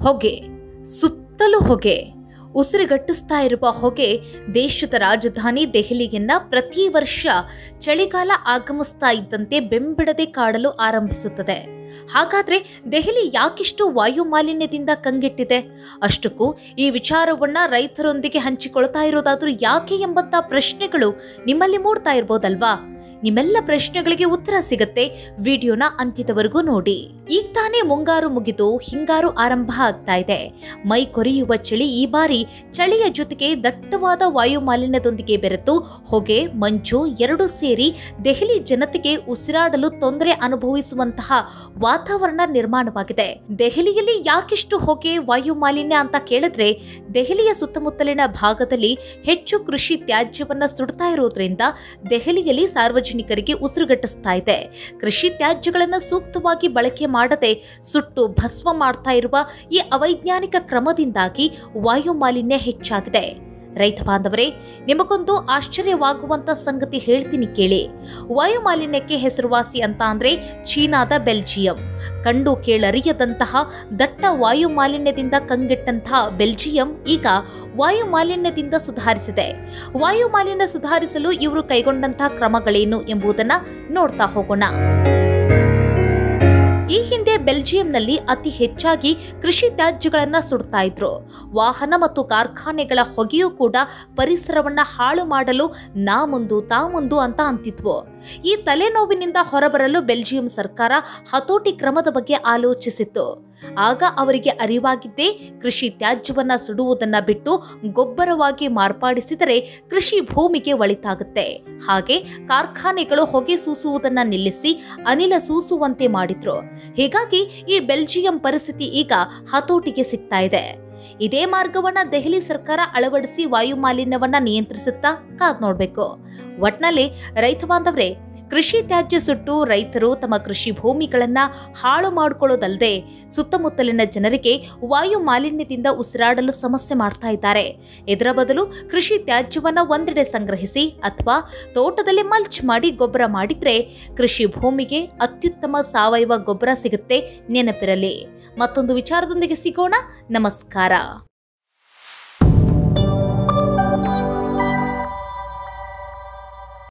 ಹೊಗೆ ಸುತ್ತಲೂ ಹೊಗೆ ಉಸಿರುಗಟ್ಟಿಸ್ತಾ ಇರುವ ಹೊಗೆ ದೇಶದ ರಾಜಧಾನಿ ದೆಹಲಿಯನ್ನ ಪ್ರತಿ ವರ್ಷ ಚಳಿಗಾಲ ಆಗಮಿಸ್ತಾ ಇದ್ದಂತೆ ಬೆಂಬಿಡದೆ ಕಾಡಲು ಆರಂಭಿಸುತ್ತದೆ ಹಾಗಾದ್ರೆ ದೆಹಲಿ ಯಾಕಿಷ್ಟು ವಾಯು ಮಾಲಿನ್ಯದಿಂದ ಕಂಗೆಟ್ಟಿದೆ ಅಷ್ಟಕ್ಕೂ ಈ ವಿಚಾರವನ್ನ ರೈತರೊಂದಿಗೆ ಹಂಚಿಕೊಳ್ತಾ ಇರೋದಾದ್ರೂ ಯಾಕೆ ಎಂಬಂತ ಪ್ರಶ್ನೆಗಳು ನಿಮ್ಮಲ್ಲಿ ಮೂಡ್ತಾ ಇರ್ಬೋದಲ್ವಾ ನಿಮ್ಮೆಲ್ಲ ಪ್ರಶ್ನೆಗಳಿಗೆ ಉತ್ತರ ಸಿಗತ್ತೆ ವಿಡಿಯೋನ ಅಂತ್ಯದವರೆಗೂ ನೋಡಿ ಈಗ ತಾನೇ ಮುಂಗಾರು ಮುಗಿದು ಹಿಂಗಾರು ಆರಂಭ ಆಗ್ತಾ ಇದೆ ಮೈ ಕೊರೆಯುವ ಚಳಿ ಈ ಬಾರಿ ಚಳಿಯ ಜೊತೆಗೆ ದಟ್ಟವಾದ ವಾಯು ಮಾಲಿನ್ಯದೊಂದಿಗೆ ಬೆರೆತು ಹೊಗೆ ಮಂಜು ಎರಡು ಸೇರಿ ದೆಹಲಿ ಜನತೆಗೆ ಉಸಿರಾಡಲು ತೊಂದರೆ ಅನುಭವಿಸುವಂತಹ ವಾತಾವರಣ ನಿರ್ಮಾಣವಾಗಿದೆ ದೆಹಲಿಯಲ್ಲಿ ಯಾಕಿಷ್ಟು ಹೊಗೆ ವಾಯು ಮಾಲಿನ್ಯ ಅಂತ ಕೇಳಿದ್ರೆ ದೆಹಲಿಯ ಸುತ್ತಮುತ್ತಲಿನ ಭಾಗದಲ್ಲಿ ಹೆಚ್ಚು ಕೃಷಿ ತ್ಯಾಜ್ಯವನ್ನ ಸುಡ್ತಾ ಇರೋದ್ರಿಂದ ದೆಹಲಿಯಲ್ಲಿ ಸಾರ್ವಜನಿಕರಿಗೆ ಉಸಿರುಗಟ್ಟಿಸ್ತಾ ಇದೆ ಕೃಷಿ ತ್ಯಾಜ್ಯಗಳನ್ನು ಸೂಕ್ತವಾಗಿ ಬಳಕೆ ಮಾಡದೆ ಸುಟ್ಟು ಭಸ್ಮ ಮಾಡ್ತಾ ಇರುವ ಈ ಅವೈಜ್ಞಾನಿಕ ಕ್ರಮದಿಂದಾಗಿ ವಾಯು ಮಾಲಿನ್ಯ ಹೆಚ್ಚಾಗಿದೆ ರೈತ ಬಾಂಧವರೇ ನಿಮಗೊಂದು ಆಶ್ಚರ್ಯವಾಗುವಂತ ಸಂಗತಿ ಹೇಳ್ತೀನಿ ಕೇಳಿ ವಾಯು ಮಾಲಿನ್ಯಕ್ಕೆ ಹೆಸರುವಾಸಿ ಅಂತ ಅಂದ್ರೆ ಚೀನಾದ ಬೆಲ್ಜಿಯಂ ಕಂಡು ಕೇಳರಿಯದಂತಹ ದಟ್ಟ ವಾಯು ಮಾಲಿನ್ಯದಿಂದ ಕಂಗೆಟ್ಟಂತಹ ಬೆಲ್ಜಿಯಂ ಈಗ ವಾಯು ಮಾಲಿನ್ಯದಿಂದ ಸುಧಾರಿಸಿದೆ ವಾಯು ಮಾಲಿನ್ಯ ಸುಧಾರಿಸಲು ಇವರು ಕೈಗೊಂಡಂತಹ ಕ್ರಮಗಳೇನು ಎಂಬುದನ್ನ ನೋಡ್ತಾ ಹೋಗೋಣ ಈ ಹಿಂದೆ ಬೆಲ್ಜಿಯಂನಲ್ಲಿ ಅತಿ ಹೆಚ್ಚಾಗಿ ಕೃಷಿ ತ್ಯಾಜ್ಯಗಳನ್ನ ಸುಡ್ತಾ ಇದ್ರು ವಾಹನ ಮತ್ತು ಕಾರ್ಖಾನೆಗಳ ಹೊಗೆಯೂ ಕೂಡ ಪರಿಸರವನ್ನ ಹಾಳು ಮಾಡಲು ನಾ ಮುಂದು ತಾ ಮುಂದು ಅಂತ ಅಂತಿದ್ವು ಈ ತಲೆನೋವಿನಿಂದ ಹೊರಬರಲು ಬೆಲ್ಜಿಯಂ ಸರ್ಕಾರ ಹತೋಟಿ ಕ್ರಮದ ಬಗ್ಗೆ ಆಲೋಚಿಸಿತ್ತು ಆಗ ಅವರಿಗೆ ಅರಿವಾಗಿದ್ದೇ ಕೃಷಿ ತ್ಯಾಜ್ಯವನ್ನ ಸುಡುವುದನ್ನ ಬಿಟ್ಟು ಗೊಬ್ಬರವಾಗಿ ಮಾರ್ಪಾಡಿಸಿದರೆ ಕೃಷಿ ಭೂಮಿಗೆ ಒಳಿತಾಗುತ್ತೆ ಹಾಗೆ ಕಾರ್ಖಾನೆಗಳು ಹೊಗೆ ಸೂಸುವುದನ್ನ ನಿಲ್ಲಿಸಿ ಅನಿಲ ಸೂಸುವಂತೆ ಮಾಡಿದ್ರು ಹೀಗಾಗಿ ಈ ಬೆಲ್ಜಿಯಂ ಪರಿಸ್ಥಿತಿ ಈಗ ಹತೋಟಿಗೆ ಸಿಗ್ತಾ ಇದೆ ಇದೇ ಮಾರ್ಗವನ್ನ ದೆಹಲಿ ಸರ್ಕಾರ ಅಳವಡಿಸಿ ವಾಯು ಮಾಲಿನ್ಯವನ್ನ ನಿಯಂತ್ರಿಸುತ್ತಾ ಕಾದ್ ನೋಡ್ಬೇಕು ಒಟ್ನಲ್ಲಿ ರೈತ ಬಾಂಧವ್ರೆ ಕೃಷಿ ತ್ಯಾಜ್ಯ ಸುಟ್ಟು ರೈತರು ತಮ್ಮ ಕೃಷಿ ಭೂಮಿಗಳನ್ನ ಹಾಳು ಮಾಡಿಕೊಳ್ಳೋದಲ್ಲದೆ ಸುತ್ತಮುತ್ತಲಿನ ಜನರಿಗೆ ವಾಯು ಮಾಲಿನ್ಯದಿಂದ ಉಸಿರಾಡಲು ಸಮಸ್ಯೆ ಮಾಡ್ತಾ ಇದ್ದಾರೆ ಇದರ ಬದಲು ಕೃಷಿ ತ್ಯಾಜ್ಯವನ್ನ ಒಂದೆಡೆ ಸಂಗ್ರಹಿಸಿ ಅಥವಾ ತೋಟದಲ್ಲಿ ಮಲ್ಚ್ ಮಾಡಿ ಗೊಬ್ಬರ ಮಾಡಿದ್ರೆ ಕೃಷಿ ಭೂಮಿಗೆ ಅತ್ಯುತ್ತಮ ಸಾವಯವ ಗೊಬ್ಬರ ಸಿಗುತ್ತೆ ನೆನಪಿರಲಿ ಮತ್ತೊಂದು ವಿಚಾರದೊಂದಿಗೆ ಸಿಗೋಣ ನಮಸ್ಕಾರ